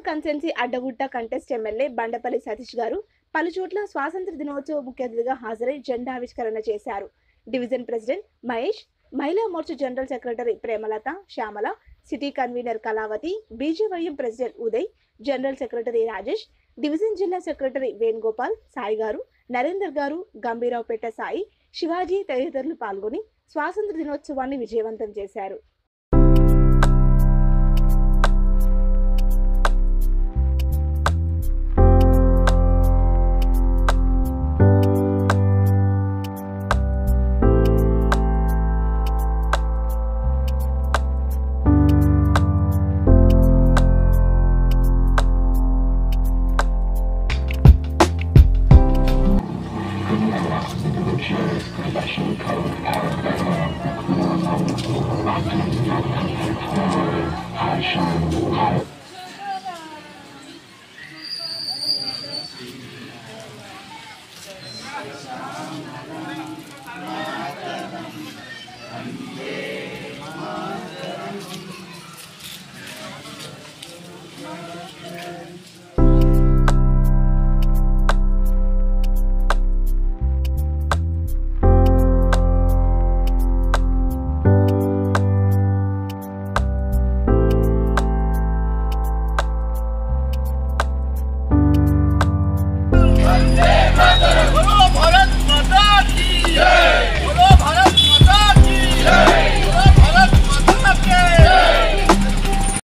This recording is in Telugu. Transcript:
కన్సెన్సీ అడ్డగుట్ట కంటెస్ట్ ఎమ్మెల్యే బండపల్లి సతీష్ గారు పలు చోట్ల స్వాతంత్ర దినోత్సవ ముఖ్య అతిథిగా హాజరై జెండా ఆవిష్కరణ చేశారు division president Mahesh Mahila Morcha general secretary Premalatha Shyamala city convener Kalavathi BJYM president Uday general secretary Rajesh division జిల్లా సెక్రటరీ వేణుగోపాల్ సాయి గారు నరేందర్ గారు గంభీరావుపేట సాయి శివాజీ తదితరులు పాల్గొని స్వాతంత్ర దినోత్సవాన్ని విజయవంతం చేశారు